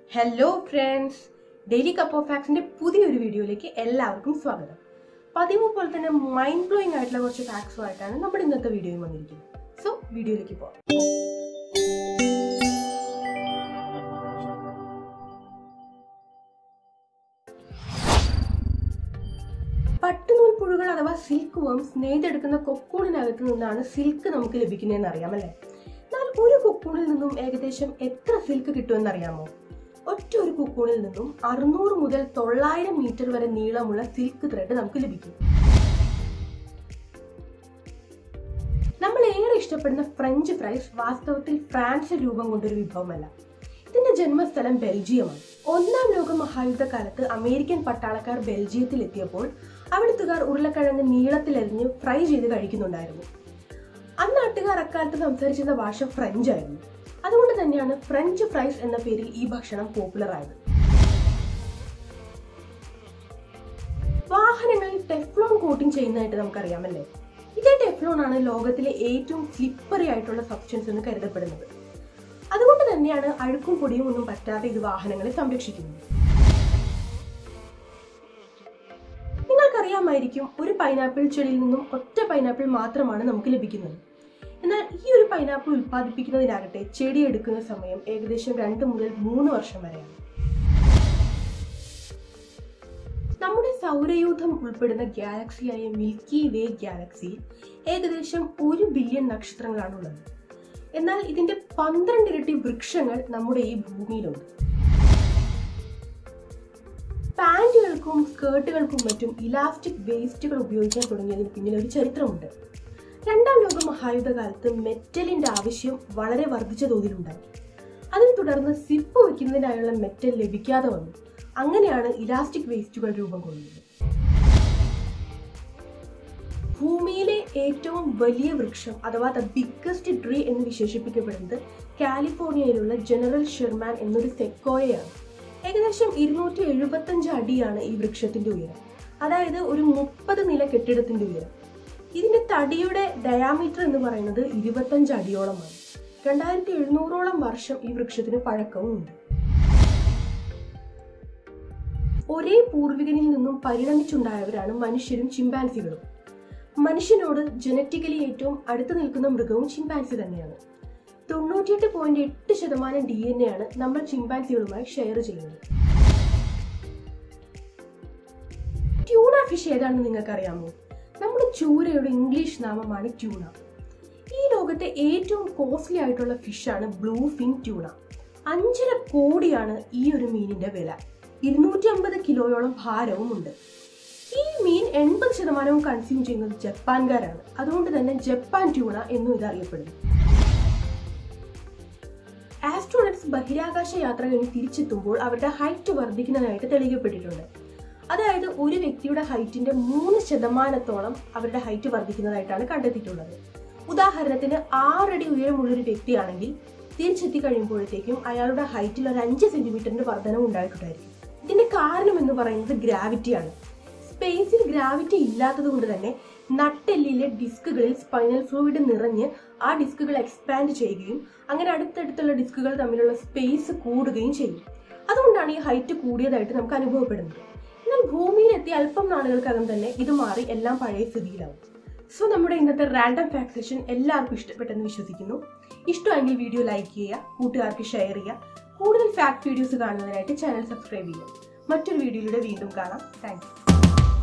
hello friends daily cup of ഫാക്സിന്റെ പുതിയൊരു വീഡിയോയിലേക്ക് എല്ലാവർക്കും സ്വാഗതം പതിവ് പോലെ തന്നെ മൈൻഡ് ബ്ലോയിങ് ആയിട്ടുള്ള കുറച്ച് ഫാക്ട്സുമായിട്ടാണ് നമ്മുടെ ഇന്നത്തെ വീഡിയോയിൽ വന്നിരിക്കുന്നത് സോ വീഡിയോയിലേക്ക് പോകാം പട്ടുനൂൽ പുഴുകൾ അഥവാ സിൽക്ക് വേംസ് നെയ്തെടുക്കുന്ന കൊക്കൂണിനകത്ത് നിന്നാണ് സിൽക്ക് നമുക്ക് ലഭിക്കുന്നതെന്ന് അറിയാമല്ലേ എന്നാൽ ഒരു കൊക്കൂണിൽ നിന്നും ഏകദേശം എത്ര സിൽക്ക് കിട്ടുമെന്ന് അറിയാമോ ഒറ്റ ഒരു കുക്കൂണിൽ നിന്നും അറുന്നൂറ് മുതൽ തൊള്ളായിരം മീറ്റർ വരെ നീളമുള്ള സിൽക്ക് ത്രെഡ് നമുക്ക് ലഭിക്കും നമ്മൾ ഏറെ ഇഷ്ടപ്പെടുന്ന ഫ്രഞ്ച് ഫ്രൈസ് വാസ്തവത്തിൽ ഫ്രാൻസിൽ രൂപം കൊണ്ടൊരു വിഭവമല്ല ഇതിന്റെ ജന്മസ്ഥലം ബെൽജിയമാണ് ഒന്നാം ലോക മഹായുദ്ധകാലത്ത് അമേരിക്കൻ പട്ടാളക്കാർ ബെൽജിയത്തിൽ എത്തിയപ്പോൾ അവിടുത്തുകാർ ഉരുളക്കിഴങ്ങ് നീളത്തിലരിഞ്ഞ് ഫ്രൈ ചെയ്ത് കഴിക്കുന്നുണ്ടായിരുന്നു അന്ന് നാട്ടുകാർ അക്കാലത്ത് സംസാരിച്ചിരുന്ന ഭാഷ ഫ്രഞ്ച് ആയിരുന്നു അതുകൊണ്ട് തന്നെയാണ് ഫ്രഞ്ച് ഫ്രൈസ് എന്ന പേരിൽ ഈ ഭക്ഷണം പോപ്പുലർ ആയത് വാഹനങ്ങളിൽ ടെഫ്ലോൺ കോട്ടിംഗ് ചെയ്യുന്നതായിട്ട് നമുക്കറിയാമല്ലേ ഇതേ ടെഫ്ലോൺ ആണ് ലോകത്തിലെ ഏറ്റവും സ്ലിപ്പറി ആയിട്ടുള്ള സബ്സ്റ്റൻസ് എന്ന് കരുതപ്പെടുന്നത് അതുകൊണ്ട് തന്നെയാണ് അഴുക്കും പൊടിയും ഒന്നും പറ്റാതെ ഇത് വാഹനങ്ങളെ സംരക്ഷിക്കുന്നത് നിങ്ങൾക്കറിയാമായിരിക്കും ഒരു പൈനാപ്പിൾ ചെടിയിൽ നിന്നും ഒറ്റ പൈനാപ്പിൾ മാത്രമാണ് നമുക്ക് ലഭിക്കുന്നത് എന്നാൽ ഈ ഒരു പൈനാപ്പിൾ ഉൽപ്പാദിപ്പിക്കുന്നതിനാകട്ടെ ചെടി എടുക്കുന്ന സമയം ഏകദേശം രണ്ട് മുതൽ മൂന്ന് വർഷം വരെയാണ് നമ്മുടെ സൗരയൂഥം ഉൾപ്പെടുന്ന ഗാലക്സിയായ മിൽക്കി വേ ഗാലക്സിയിൽ ഏകദേശം ഒരു ബില്യൺ നക്ഷത്രങ്ങളാണുള്ളത് എന്നാൽ ഇതിന്റെ പന്ത്രണ്ട് ഇരട്ടി വൃക്ഷങ്ങൾ നമ്മുടെ ഈ ഭൂമിയിലുണ്ട് പാൻറ്റുകൾക്കും സ്കേർട്ടുകൾക്കും മറ്റും ഇലാസ്റ്റിക് വേസ്റ്റുകൾ ഉപയോഗിക്കാൻ തുടങ്ങിയതിന് പിന്നിൽ ഒരു ചരിത്രമുണ്ട് രണ്ടാം ലോക മഹായുദ്ധകാലത്ത് മെറ്റലിന്റെ ആവശ്യം വളരെ വർദ്ധിച്ച തോതിലുണ്ടായി അതിനെ തുടർന്ന് സിപ്പ് വയ്ക്കുന്നതിനായുള്ള മെറ്റൽ ലഭിക്കാതെ വന്നു അങ്ങനെയാണ് ഇലാസ്റ്റിക് വേസ്റ്റുകൾ രൂപം കൊള്ളുന്നത് ഭൂമിയിലെ ഏറ്റവും വലിയ വൃക്ഷം അഥവാ ദ ബിഗ്ഗസ്റ്റ് ട്രീ എന്ന് വിശേഷിപ്പിക്കപ്പെടുന്നത് കാലിഫോർണിയയിലുള്ള ജനറൽ ഷെർമാൻ എന്നൊരു സെക്കോയയാണ് ഏകദേശം ഇരുന്നൂറ്റി എഴുപത്തഞ്ച് അടിയാണ് ഈ വൃക്ഷത്തിന്റെ ഉയരം അതായത് ഒരു മുപ്പത് നില കെട്ടിടത്തിന്റെ ഉയരം ഇതിന്റെ തടിയുടെ ഡയാമീറ്റർ എന്ന് പറയുന്നത് ഇരുപത്തഞ്ച് അടിയോളമാണ് രണ്ടായിരത്തി എഴുന്നൂറോളം വർഷം ഈ വൃക്ഷത്തിന് പഴക്കവും ഉണ്ട് ഒരേ പൂർവികനിൽ നിന്നും പരിണമിച്ചുണ്ടായവരാണ് മനുഷ്യരും ചിമ്പാൻസികളും മനുഷ്യനോട് ജനറ്റിക്കലി ഏറ്റവും അടുത്ത് നിൽക്കുന്ന മൃഗവും ചിമ്പാൻസി തന്നെയാണ് തൊണ്ണൂറ്റിയെട്ട് പോയിന്റ് എട്ട് ശതമാനം ഡി എൻ എ ആണ് നമ്മൾ ചിമ്പാൻസികളുമായി ഷെയർ ചെയ്യുന്നത് ട്യൂണ ഫിഷ് ഏതാണെന്ന് നിങ്ങൾക്ക് അറിയാമോ നമ്മുടെ ചൂരയുടെ ഇംഗ്ലീഷ് നാമമാണ് ട്യൂണ ഈ ലോകത്തെ ഏറ്റവും കോസ്റ്റ്ലി ആയിട്ടുള്ള ഫിഷാണ് ബ്ലൂ ഫിൻ ട്യൂണ അഞ്ചര കോടിയാണ് ഈ ഒരു മീനിന്റെ വില ഇരുന്നൂറ്റി അമ്പത് കിലോയോളം ഭാരവും ഉണ്ട് ഈ മീൻ എൺപത് ശതമാനവും കൺസ്യൂം ചെയ്യുന്നത് ജപ്പാൻകാരാണ് അതുകൊണ്ട് തന്നെ ജപ്പാൻ ട്യൂണ എന്നും ഇത് അറിയപ്പെടുന്നു ആസ്ട്രോണറ്റ്സ് ബഹിരാകാശ യാത്ര കഴിഞ്ഞ് തിരിച്ചെത്തുമ്പോൾ അവരുടെ ഹൈറ്റ് വർദ്ധിക്കുന്നതായിട്ട് തെളിയിക്കപ്പെട്ടിട്ടുണ്ട് അതായത് ഒരു വ്യക്തിയുടെ ഹൈറ്റിന്റെ മൂന്ന് ശതമാനത്തോളം അവരുടെ ഹൈറ്റ് വർദ്ധിക്കുന്നതായിട്ടാണ് കണ്ടെത്തിയിട്ടുള്ളത് ഉദാഹരണത്തിന് ആറടി ഉയരമുള്ള ഒരു വ്യക്തിയാണെങ്കിൽ തിരിച്ചെത്തി കഴിയുമ്പോഴത്തേക്കും അയാളുടെ ഹൈറ്റിൽ ഒരു അഞ്ച് സെന്റിമീറ്ററിന്റെ വർധനം ഉണ്ടായിട്ടുണ്ടായിരിക്കും ഇതിന്റെ കാരണം എന്ന് പറയുന്നത് ഗ്രാവിറ്റിയാണ് സ്പേസിൽ ഗ്രാവിറ്റി ഇല്ലാത്തത് കൊണ്ട് തന്നെ നട്ടെല്ലിലെ ഡിസ്കുകളിൽ സ്പൈനൽ ഫ്ലൂയിഡ് നിറഞ്ഞ് ആ ഡിസ്കുകൾ എക്സ്പാൻഡ് ചെയ്യുകയും അങ്ങനെ അടുത്തടുത്തുള്ള ഡിസ്കുകൾ തമ്മിലുള്ള സ്പേസ് കൂടുകയും ചെയ്യും അതുകൊണ്ടാണ് ഈ ഹൈറ്റ് കൂടിയതായിട്ട് നമുക്ക് അനുഭവപ്പെടുന്നത് എന്നാൽ ഭൂമിയിലെത്തി അല്പം നാളുകൾക്കകം തന്നെ ഇത് മാറി എല്ലാം പഴയ സ്ഥിതിയിലാവും സോ നമ്മുടെ ഇന്നത്തെ റാൻഡം ഫാക്ട് സെഷൻ എല്ലാവർക്കും ഇഷ്ടപ്പെട്ടെന്ന് വിശ്വസിക്കുന്നു ഇഷ്ടമെങ്കിൽ വീഡിയോ ലൈക്ക് ചെയ്യുക കൂട്ടുകാർക്ക് ഷെയർ ചെയ്യുക കൂടുതൽ ഫാക്ട് വീഡിയോസ് കാണുന്നതിനായിട്ട് ചാനൽ സബ്സ്ക്രൈബ് ചെയ്യുക മറ്റൊരു വീഡിയോയിലൂടെ വീണ്ടും കാണാം താങ്ക്സ്